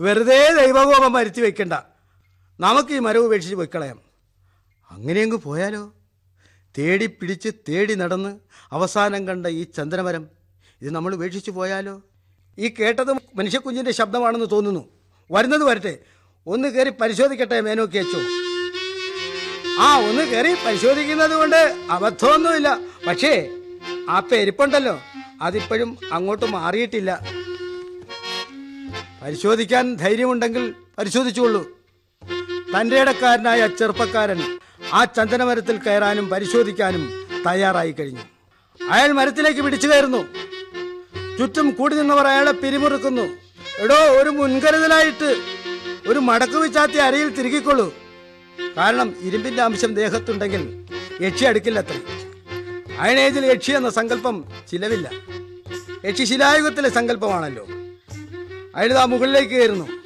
വെറുതെ ദൈവകോപം വരുത്തി വെക്കണ്ട നമുക്ക് ഈ മരം ഉപേക്ഷിച്ച് പൊയ്ക്കളയാം അങ്ങനെയങ്ങ് പോയാലോ തേടി പിടിച്ച് തേടി നടന്ന് അവസാനം കണ്ട ഈ ചന്ദനമരം ഇത് നമ്മൾ ഉപേക്ഷിച്ച് പോയാലോ ഈ കേട്ടത് മനുഷ്യക്കുഞ്ഞിൻ്റെ ശബ്ദമാണെന്ന് തോന്നുന്നു വരുന്നത് വരട്ടെ ഒന്ന് കയറി പരിശോധിക്കട്ടെ മേനോക്കി അച്ചോ ആ ഒന്ന് കയറി പരിശോധിക്കുന്നത് കൊണ്ട് അബദ്ധമൊന്നുമില്ല പക്ഷേ ആ പെരുപ്പുണ്ടല്ലോ അതിപ്പോഴും അങ്ങോട്ട് മാറിയിട്ടില്ല പരിശോധിക്കാൻ ധൈര്യമുണ്ടെങ്കിൽ പരിശോധിച്ചുകൊള്ളൂ തൻ്റെ ഇടക്കാരനായ ചെറുപ്പക്കാരൻ ആ ചന്ദനമരത്തിൽ കയറാനും പരിശോധിക്കാനും തയ്യാറായി കഴിഞ്ഞു അയാൾ മരത്തിലേക്ക് പിടിച്ചു കയറുന്നു ചുറ്റും കൂടി നിന്നവർ അയാളെ പിരിമുറുക്കുന്നു എടോ ഒരു മുൻകരുതലായിട്ട് ഒരു മടക്കു വിച്ചാത്തി അരയിൽ തിരുകിക്കൊള്ളൂ കാരണം ഇരുമ്പിന്റെ അംശം ദേഹത്തുണ്ടെങ്കിൽ യക്ഷി അടുക്കില്ലത്രേ അയണേജിൽ യക്ഷി എന്ന സങ്കല്പം ചിലവില്ല യക്ഷി ശിലായുഗത്തിലെ സങ്കല്പമാണല്ലോ അയാളിതാ മുകളിലേക്ക് കയറുന്നു